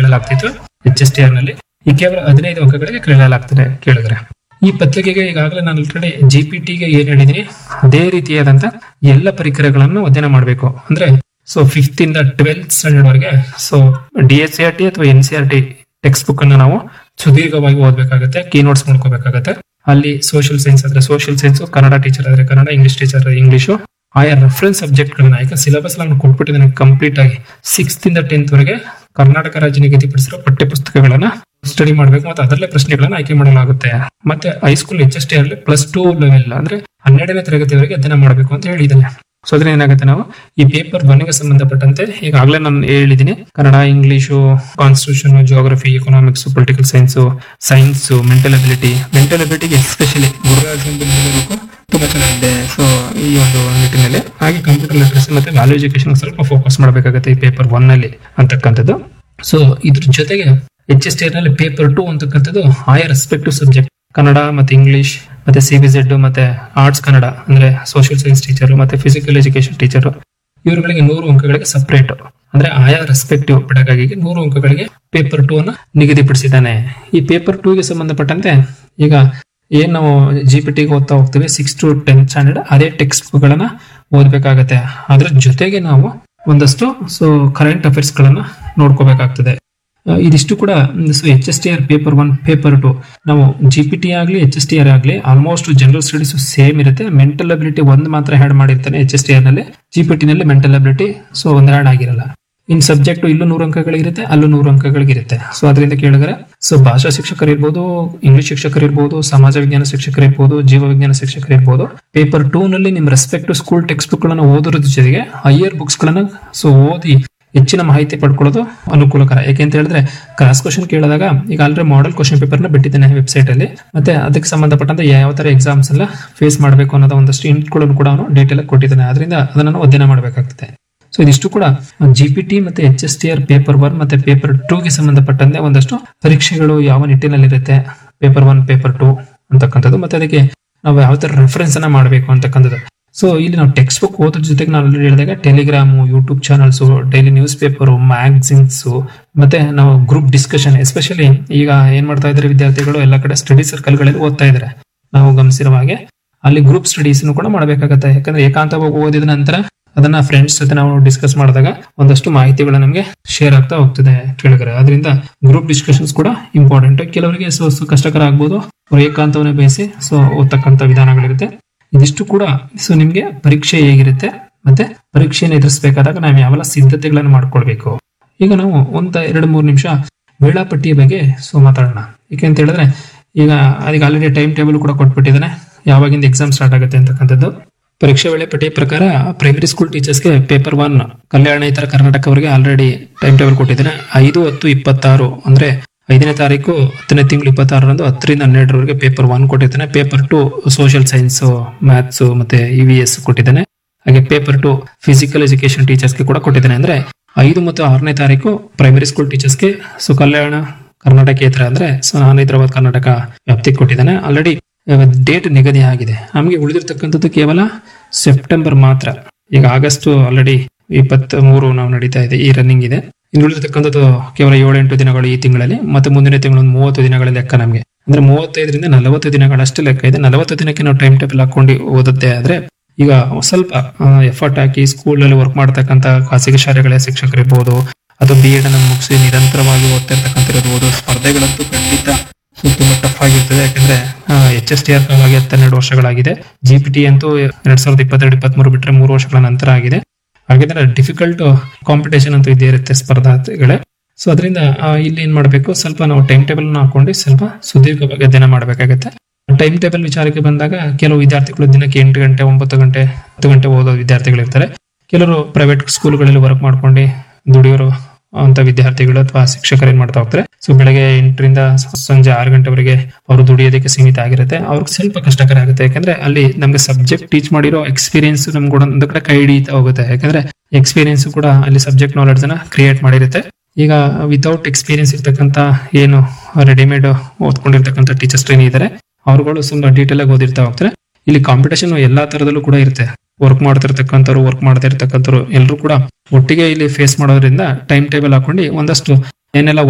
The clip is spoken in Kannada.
ನೀಡಲಾಗ್ತಿತ್ತು ಎಚ್ ಎಸ್ ಟಿ ಆರ್ ನಲ್ಲಿ ಈ ಕೇವಲ ಹದಿನೈದು ಅಂಕಗಳಿಗೆ ಕೇಳಲಾಗ್ತದೆ ಕೇಳಿದ್ರೆ ಈ ಪತ್ರಿಕೆಗೆ ಈಗಾಗಲೇ ನಾನು ಆಲ್ರೆಡಿ ಜಿ ಪಿ ಟಿಗೆ ಏನ್ ಹೇಳಿದೀನಿ ಅದೇ ರೀತಿಯಾದಂತ ಎಲ್ಲ ಪರಿಕರಗಳನ್ನು ಅಧ್ಯಯನ ಮಾಡಬೇಕು ಅಂದ್ರೆ ಸೊ ಫಿಫ್ತ್ ಇಂದ ಟ್ವೆಲ್ತ್ ಸ್ಟ್ಯಾಂಡರ್ಡ್ ವರೆಗೆ so D S C R T ಅಥವಾ N C R T textbook ಅನ್ನು ನಾವು ಸುದೀರ್ಘವಾಗಿ ಓದಬೇಕಾಗುತ್ತೆ ಕೀ ನೋಟ್ಸ್ ಮಾಡ್ಕೋಬೇಕಾಗತ್ತೆ ಅಲ್ಲಿ ಸೋಷಿಯಲ್ ಸೈನ್ಸ್ ಆದ್ರೆ ಸೋಷಿಯಲ್ ಸೈನ್ಸ್ ಕನ್ನಡ ಟೀಚರ್ ಆದ್ರೆ ಕನ್ನಡ ಇಂಗ್ಲಿಷ್ ಟೀಚರ್ ಇಂಗ್ಲಿಷು ಆಯಾ ರೆಫರೆನ್ಸ್ ಸಬ್ಜೆಕ್ಟ್ ಗಳನ್ನ ಈಗ ಸಿಲೆಬಸ್ ನಾನು ಕೊಟ್ಬಿಟ್ಟಿದ್ದೇನೆ ಕಂಪ್ಲೀಟ್ ಆಗಿ ಸಿಕ್ಸ್ತ್ ಇಂದ ಟೆಂತ್ ವರೆಗೆ ಕರ್ನಾಟಕ ರಾಜ್ಯ ನಿಗದಿಪಡಿಸಿರೋ ಪಠ್ಯ ಪುಸ್ತಕಗಳನ್ನ ಸ್ಟಡಿ ಮಾಡಬೇಕು ಮತ್ತೆ ಅದರಲ್ಲೇ ಪ್ರಶ್ನೆಗಳನ್ನ ಆಯ್ಕೆ ಮಾಡಲಾಗುತ್ತೆ ಮತ್ತೆ ಹೈಸ್ಕೂಲ್ ಎಚ್ ಎಸ್ ಟಿ ಅಲ್ಲಿ ಪ್ಲಸ್ ಟೂ ಲೆವೆಲ್ ಅಂದ್ರೆ ಹನ್ನೆರಡನೇ ತರಗತಿವರೆಗೆ ಅಧ್ಯಯನ ಮಾಡಬೇಕು ಅಂತ ಹೇಳಿದ್ದೇನೆ ಸೊ ಅದ್ರ ಏನಾಗುತ್ತೆ ನಾವು ಈ ಪೇಪರ್ ಒನ್ಗೆ ಸಂಬಂಧಪಟ್ಟಂತೆ ಈಗಾಗಲೇ ನಾನು ಹೇಳಿದ್ದೀನಿ Kannada English constitution geography economics political science science mental ability mental ಅಬಿಲಿಟಿಗೆ ಎಸ್ಪೆಷಲಿ ಗುರುರಾಜ ತುಂಬಾ ಚೆನ್ನಾಗಿದೆ ಸೊ ಈ ಒಂದು ನಿಟ್ಟಿನಲ್ಲಿ ಹಾಗೆ ಕಂಪ್ಯೂಟರ್ ಲಿಟ್ರಸಿ ಮತ್ತೆ ವ್ಯಾಲ್ಯೂ ಎಜುಕೇಶನ್ ಸ್ವಲ್ಪ ಫೋಕಸ್ ಮಾಡಬೇಕಾಗುತ್ತೆ ಈ ಪೇಪರ್ ಒನ್ ನಲ್ಲಿ ಅಂತಕ್ಕಂಥದ್ದು ಸೊ ಇದ್ರ ಜೊತೆಗೆ ಎಚ್ ಎಸ್ ಟಿ ನಲ್ಲಿ ಪೇಪರ್ ಟು ಅಂತಕ್ಕಂಥದ್ದು ಆಯಾ ರೆಸ್ಪೆಕ್ಟಿವ್ ಸಬ್ಜೆಕ್ಟ್ ಕನ್ನಡ ಮತ್ತೆ ಇಂಗ್ಲಿಷ್ ಮತ್ತೆ ಸಿ ಬಿ ಜೆಡ್ ಮತ್ತೆ ಆರ್ಟ್ಸ್ ಕನ್ನಡ ಅಂದ್ರೆ ಸೋಷಿಯಲ್ ಸೈನ್ಸ್ ಟೀಚರ್ ಮತ್ತೆ ಫಿಸಿಕಲ್ ಎಜುಕೇಶನ್ ಟೀಚರ್ ಇವರುಗಳಿಗೆ ನೂರು ಅಂಕಗಳಿಗೆ ಸಪರೇಟ್ ಅಂದ್ರೆ ಆಯಾ ರೆಸ್ಪೆಕ್ಟಿವ್ ಪೆಡಗಾಗಿಗೆ ನೂರು ಅಂಕಗಳಿಗೆ ಪೇಪರ್ ಟೂ ಅನ್ನು ನಿಗದಿಪಡಿಸಿದ್ದಾನೆ ಈ ಪೇಪರ್ ಟೂ ಗೆ ಸಂಬಂಧಪಟ್ಟಂತೆ ಈಗ ಏನ್ ನಾವು ಜಿ ಪಿ ಟಿಗೆ ಓದ್ತಾ ಹೋಗ್ತೀವಿ ಸಿಕ್ಸ್ ಟು ಟೆಂತ್ ಸ್ಟ್ಯಾಂಡರ್ಡ್ ಅದೇ ಟೆಕ್ಸ್ಟ್ ಬುಕ್ ಗಳನ್ನ ಓದ್ಬೇಕಾಗತ್ತೆ ಅದ್ರ ಜೊತೆಗೆ ನಾವು ಒಂದಷ್ಟು ಸೊ ಕರೆಂಟ್ ಅಫೇರ್ಸ್ ಗಳನ್ನ ನೋಡ್ಕೋಬೇಕಾಗ್ತದೆ ಆ, ಇದಿಷ್ಟು ಕೂಡ so H S T R paper one paper two ನಾವು ಜಿ ಪಿ ಟಿ ಆಗಲಿ ಎಚ್ ಎಸ್ ಟಿ ಆರ್ ಆಗಲಿ ಆಲ್ಮೋಸ್ಟ್ ಜನರಲ್ ಸ್ಟಡೀಸ್ ಸೇಮ್ ಇರುತ್ತೆ ಮೆಂಟಲ್ ಅಬಿಲಿಟಿ ಒಂದು ಮಾತ್ರ ಹ್ಯಾಡ್ ಮಾಡಿರ್ತಾನೆ ಎಚ್ ಎಸ್ ಟಿ ಆರ್ ನಲ್ಲಿ ಜಿ ಪಿ ಟಿ ನಲ್ಲಿ ಮೆಂಟಲ್ ಅಬಿಲಿಟಿ ಸೊ ಒಂದು ಹ್ಯಾಡ್ ಆಗಿರಲ್ಲ ಇನ್ ಸಬ್ಜೆಕ್ಟ್ ಇಲ್ಲೂ ನೂರು ಅಂಕಗಳಿರುತ್ತೆ ಅಲ್ಲೂ ನೂರು ಅಂಕಗಳಿರುತ್ತೆ ಸೊ ಅದರಿಂದ ಕೇಳಿದ್ರೆ ಸೊ ಭಾಷಾ ಶಿಕ್ಷಕರು ಇರ್ಬೋದು ಇಂಗ್ಲಿಷ್ ಶಿಕ್ಷಕರು ಇರ್ಬೋದು ಸಮಾಜ ವಿಜ್ಞಾನ ಶಿಕ್ಷಕರು ಇರ್ಬೋದು ಜೀವ ವಿಜ್ಞಾನ ಶಿಕ್ಷಕರು ಇರ್ಬೋದು ಪೇಪರ್ ಟೂ ನಲ್ಲಿ ನಿಮ್ ರೆಸ್ಪೆಕ್ಟ್ ಸ್ಕೂಲ್ ಟೆಕ್ಸ್ಟ್ ಬುಕ್ ಗಳನ್ನ ಓದೋದ್ರ ಜೊತೆಗೆ ಹೈಯರ್ ಬುಕ್ಸ್ ಗಳನ್ನ ಸೊ ಓದಿ ಹೆಚ್ಚಿನ ಮಾಹಿತಿ ಪಡ್ಕೊಳ್ಳೋದು ಅನುಕೂಲಕರ ಯಾಕೆಂತ ಹೇಳಿದ್ರೆ ಕ್ರಾಸ್ ಕ್ವಶನ್ ಕೇಳಿದಾಗ ಈಗ ಆಲ್ರೆಡಿ ಮಾಡೆಲ್ ಕ್ವಶನ್ ಪೇಪರ್ ನ ಬಿಟ್ಟಿದ್ದೇನೆ ವೆಬ್ಸೈಟ್ ಅಲ್ಲಿ ಮತ್ತೆ ಅದಕ್ಕೆ ಸಂಬಂಧಪಟ್ಟಂತೆ ಯಾವ ತರ ಎಕ್ಸಾಮ್ಸ್ ಎಲ್ಲ ಫೇಸ್ ಮಾಡಬೇಕು ಅನ್ನೋದು ಒಂದಷ್ಟು ಇಂಟ್ಗಳನ್ನು ಕೂಡ ಅವನು ಡೀಟೇಲ್ ಆಗಿ ಕೊಟ್ಟಿದ್ದಾನೆ ಅದರಿಂದ ಅದನ್ನ ನಾವು ಅಧ್ಯಯನ ಮಾಡಬೇಕಾಗ್ತದೆ ಸೊ ಇದಿಷ್ಟು ಕೂಡ ಜಿ ಪಿ ಟಿ ಮತ್ತೆ H S T R paper one ಮತ್ತೆ ಪೇಪರ್ ಟೂ ಗೆ ಸಂಬಂಧಪಟ್ಟಂತೆ ಒಂದಷ್ಟು ಪರೀಕ್ಷೆಗಳು ಯಾವ ನಿಟ್ಟಿನಲ್ಲಿರುತ್ತೆ ಪೇಪರ್ ಒನ್ ಪೇಪರ್ ಟೂ ಅಂತಕ್ಕಂಥದ್ದು ಮತ್ತೆ ಅದಕ್ಕೆ ನಾವು ಯಾವ ತರ ರೆಫರೆನ್ಸ್ ಅನ್ನ ಮಾಡಬೇಕು ಅಂತಕ್ಕಂಥದ್ದು ಸೊ ಇಲ್ಲಿ ನಾವು ಟೆಕ್ಸ್ಟ್ ಬುಕ್ ಓದೋದ್ರ ಜೊತೆಗೆ ನಾನು ಆಲ್ರೆಡಿ ಹೇಳಿದಾಗ Telegram YouTube channels daily news paper magazines ಮತ್ತೆ ನಾವು ಗ್ರೂಪ್ ಡಿಸ್ಕಷನ್ ಎಸ್ಪೆಷಲಿ ಈಗ ಏನ್ ಮಾಡ್ತಾ ಇದ್ದಾರೆ ವಿದ್ಯಾರ್ಥಿಗಳು ಎಲ್ಲ ಕಡೆ ಸ್ಟಡಿ ಸರ್ಕಲ್ಗಳಲ್ಲಿ ಓದ್ತಾ ಇದ್ದಾರೆ ನಾವು ಗಮನಿಸಿರುವ ಹಾಗೆ ಅಲ್ಲಿ ಗ್ರೂಪ್ ಸ್ಟಡೀಸ್ ಕೂಡ ಮಾಡಬೇಕಾಗತ್ತೆ ಯಾಕಂದ್ರೆ ಏಕಾಂತವಾಗಿ ಓದಿದ ನಂತರ ಅದನ್ನ ಫ್ರೆಂಡ್ಸ್ ಜೊತೆ ನಾವು ಡಿಸ್ಕಸ್ ಮಾಡಿದಾಗ ಒಂದಷ್ಟು ಮಾಹಿತಿಗಳು ನಮಗೆ ಶೇರ್ ಆಗ್ತಾ ಹೋಗ್ತದೆ ಕೇಳಿದ್ರೆ ಅದರಿಂದ ಗ್ರೂಪ್ ಡಿಸ್ಕಷನ್ಸ್ ಕೂಡ ಇಂಪಾರ್ಟೆಂಟ್ ಕೆಲವರಿಗೆ ಸೊ ಸೊ ಕಷ್ಟಕರ ಆಗ್ಬೋದು ಅವ್ರು ಏಕಾಂತವನ್ನೇ ಬಯಸಿ ಸೊ ಓದ್ತಕ್ಕಂಥ ವಿಧಾನಗಳಿರುತ್ತೆ ಇದಿಷ್ಟು ಕೂಡ ಸೊ ನಿಮ್ಗೆ ಪರೀಕ್ಷೆ ಹೇಗಿರುತ್ತೆ ಮತ್ತೆ ಪರೀಕ್ಷೆಯನ್ನು ಎದುರಿಸಬೇಕಾದಾಗ ನಾವು ಯಾವೆಲ್ಲ ಸಿದ್ಧತೆಗಳನ್ನು ಮಾಡ್ಕೊಳ್ಬೇಕು ಈಗ ನಾವು ಒಂದ ಎರಡು ಮೂರು ನಿಮಿಷ ವೇಳಾಪಟ್ಟಿಯ ಬಗ್ಗೆ ಸೊ ಮಾತಾಡೋಣ ಯಾಕೆ ಅಂತ ಹೇಳಿದ್ರೆ ಈಗ ಅದಕ್ಕೆ ಆಲ್ರೆಡಿ ಟೈಮ್ ಟೇಬಲ್ ಕೂಡ ಕೊಟ್ಬಿಟ್ಟಿದ್ದಾನೆ ಯಾವಾಗಿಂದ ಎಕ್ಸಾಮ್ ಸ್ಟಾರ್ಟ್ ಆಗುತ್ತೆ ಅಂತಕ್ಕಂಥದ್ದು ಪರೀಕ್ಷೆ ವೇಳಾಪಟ್ಟಿಯ ಪ್ರಕಾರ ಪ್ರೈಮರಿ ಸ್ಕೂಲ್ ಟೀಚರ್ಸ್ಗೆ ಪೇಪರ್ ಒನ್ ಕಲ್ಯಾಣ ಇತರ ಕರ್ನಾಟಕ ಅವರಿಗೆ ಆಲ್ರೆಡಿ ಟೈಮ್ ಟೇಬಲ್ ಕೊಟ್ಟಿದ್ದಾನೆ ಐದು ಹತ್ತು ಇಪ್ಪತ್ತಾರು ಅಂದ್ರೆ ಐದನೇ ತಾರೀಕು ಹತ್ತನೇ ತಿಂಗಳು ಇಪ್ಪತ್ತಾರರಂದು ಹತ್ತರಿಂದ ಹನ್ನೆರಡರವರೆಗೆ ಪೇಪರ್ ಒನ್ ಕೊಟ್ಟಿದ್ದಾನೆ paper two social science maths ಮತ್ತೆ ಇ ವಿ ಎಸ್ ಕೊಟ್ಟಿದ್ದಾನೆ ಹಾಗೆ ಪೇಪರ್ ಟು ಫಿಸಿಕಲ್ ಎಜುಕೇಶನ್ ಟೀಚರ್ಸ್ಗೆ ಕೂಡ ಕೊಟ್ಟಿದ್ದಾನೆ ಅಂದ್ರೆ ಐದು ಮತ್ತು ಆರನೇ ತಾರೀಕು ಪ್ರೈಮರಿ ಸ್ಕೂಲ್ ಟೀಚರ್ಸ್ಗೆ ಸೊ ಕಲ್ಯಾಣ ಕರ್ನಾಟಕೇತರ ಅಂದ್ರೆ ಸೊ ನಾನು ಹೈದರಾಬಾದ್ ಕರ್ನಾಟಕ ವ್ಯಾಪ್ತಿಗೆ ಕೊಟ್ಟಿದ್ದಾನೆ ಆಲ್ರೆಡಿ ಡೇಟ್ ನಿಗದಿ ಆಗಿದೆ ನಮಗೆ ಉಳಿದಿರ್ತಕ್ಕಂಥದ್ದು ಕೇವಲ ಸೆಪ್ಟೆಂಬರ್ ಮಾತ್ರ ಈಗ ಆಗಸ್ಟ್ ಆಲ್ರೆಡಿ ಇಪ್ಪತ್ತ್ ಮೂರು ನಾವು ನಡೀತಾ ಇದೆ ಈ ರನ್ನಿಂಗ್ ಇದೆ ಇನ್ನು ಉಳಿದಿರ್ತಕ್ಕಂಥದ್ದು ಕೇವಲ ಏಳೆಂಟು ದಿನಗಳು ಈ ತಿಂಗಳಲ್ಲಿ ಮತ್ತೆ ಮುಂದಿನ ತಿಂಗಳು ಒಂದು ಮೂವತ್ತು ದಿನಗಳ ಲೆಕ್ಕ ನಮಗೆ ಅಂದ್ರೆ ಮೂವತ್ತೈದರಿಂದ ನಲವತ್ತು ದಿನಗಳಷ್ಟೇ ಲೆಕ್ಕ ಇದೆ ನಲವತ್ತು ದಿನಕ್ಕೆ ನಾವು ಟೈಮ್ ಟೇಬಲ್ ಹಾಕೊಂಡು ಓದುತ್ತೆ ಆದ್ರೆ ಈಗ ಸ್ವಲ್ಪ ಎಫರ್ಟ್ ಹಾಕಿ ಸ್ಕೂಲ್ ಅಲ್ಲಿ ವರ್ಕ್ ಮಾಡ್ತಕ್ಕಂಥ ಖಾಸಗಿ ಶಾಲೆಗಳ ಶಿಕ್ಷಕರಿರ್ಬೋದು ಅಥವಾ ಬಿ ಎಡ್ ಅನ್ನು ಮುಗಿಸಿ ನಿರಂತರವಾಗಿ ಓದ್ತಾ ಇರ್ತಕ್ಕಂಥಿರ್ಬೋದು ಸ್ಪರ್ಧೆಗಳಂತೂ ಖಂಡಿತ ಸೊ ತುಂಬಾ ಟಫ್ ಆಗಿರ್ತದೆ ಯಾಕಂದ್ರೆ ಎಚ್ ಎಸ್ ಟಿ ಆರ್ ಕಾಲಾಗಿ ಹತ್ತೆರಡು ವರ್ಷಗಳಾಗಿದೆ ಜಿ ಪಿ ಟಿ ಅಂತೂ ಎರಡ್ ಸಾವಿರದ ಇಪ್ಪತ್ತೆರಡು ಇಪ್ಪತ್ಮೂರು ಬಿಟ್ರೆ ಮೂರು ವರ್ಷಗಳ ನಂತರ ಆಗಿದೆ ಹಾಗಿದ್ರೆ ಡಿಫಿಕಲ್ಟ್ ಕಾಂಪಿಟೇಷನ್ ಅಂತೂ ಇದ್ದೇ ಇರುತ್ತೆ ಸ್ಪರ್ಧಾರ್ಥಿಗಳೇ ಸೊ ಅದರಿಂದ ಇಲ್ಲಿ ಏನ್ ಮಾಡಬೇಕು ಸ್ವಲ್ಪ ನಾವು ಟೈಮ್ ಟೇಬಲ್ ಹಾಕೊಂಡು ಸ್ವಲ್ಪ ಸುದೀರ್ಘವಾಗಿ ಅಧ್ಯಯನ ಮಾಡಬೇಕಾಗತ್ತೆ ಟೈಮ್ ಟೇಬಲ್ ವಿಚಾರಕ್ಕೆ ಬಂದಾಗ ಕೆಲವು ವಿದ್ಯಾರ್ಥಿಗಳು ದಿನಕ್ಕೆ ಎಂಟು ಗಂಟೆ ಒಂಬತ್ತು ಗಂಟೆ ಹತ್ತು ಗಂಟೆ ಓದೋ ವಿದ್ಯಾರ್ಥಿಗಳು ಇರ್ತಾರೆ ಕೆಲವರು ಪ್ರೈವೇಟ್ ಸ್ಕೂಲ್ಗಳಲ್ಲಿ ವರ್ಕ್ ಮಾಡ್ಕೊಂಡು ದುಡಿಯೋರು ಅಂತ ವಿದ್ಯಾರ್ಥಿಗಳು ಅಥವಾ ಶಿಕ್ಷಕರು ಏನ್ ಮಾಡ್ತಾ ಹೋಗ್ತಾರೆ ಸೊ ಬೆಳಗ್ಗೆ ಎಂಟರಿಂದ ಸಂಜೆ ಆರು ಗಂಟೆವರೆಗೆ ಅವರು ದುಡಿಯೋದಕ್ಕೆ ಸೀಮಿತ ಆಗಿರುತ್ತೆ ಅವ್ರಿಗೆ ಸ್ವಲ್ಪ ಕಷ್ಟಕರ ಆಗುತ್ತೆ ಯಾಕಂದ್ರೆ ಅಲ್ಲಿ ನಮ್ಗೆ ಸಬ್ಜೆಕ್ಟ್ ಟೀಚ್ ಮಾಡಿರೋ ಎಕ್ಸ್ಪೀರಿಯನ್ಸ್ ನಮ್ಗೆ ಕೂಡ ಒಂದು ಕಡೆ ಕೈ ಹಿಡಿತಾ ಹೋಗುತ್ತೆ ಯಾಕಂದ್ರೆ ಎಕ್ಸ್ಪೀರಿಯನ್ಸ್ ಕೂಡ ಅಲ್ಲಿ ಸಬ್ಜೆಕ್ಟ್ ನಾಲೆಡ್ಜ್ ಅನ್ನ ಕ್ರಿಯೇಟ್ ಮಾಡಿರುತ್ತೆ ಈಗ ವಿತೌಟ್ ಎಕ್ಸ್ಪೀರಿಯನ್ಸ್ ಇರ್ತಕ್ಕಂಥ ಏನು ರೆಡಿಮೇಡ್ ಓದ್ಕೊಂಡಿರ್ತಕ್ಕಂಥ ಟೀಚರ್ಸ್ ಟ್ರೈನ್ ಇದ್ದಾರೆ ಅವ್ರುಗಳು ಸ್ವಲ್ಪ ಡೀಟೇಲ್ ಆಗಿ ಓದಿರ್ತಾ ಹೋಗ್ತಾರೆ ಇಲ್ಲಿ ಕಾಂಪಿಟೇಷನ್ ಎಲ್ಲಾ ತರದಲ್ಲೂ ಕೂಡ ಇರುತ್ತೆ ವರ್ಕ್ ಮಾಡ್ತಿರ್ತಕ್ಕಂಥವ್ರು ವರ್ಕ್ ಮಾಡ್ತಾ ಇರ್ತಕ್ಕಂಥವ್ರು ಎಲ್ಲರೂ ಕೂಡ ಒಟ್ಟಿಗೆ ಇಲ್ಲಿ ಫೇಸ್ ಮಾಡೋದ್ರಿಂದ ಟೈಮ್ ಟೇಬಲ್ ಹಾಕೊಂಡು ಒಂದಷ್ಟು ಏನೆಲ್ಲ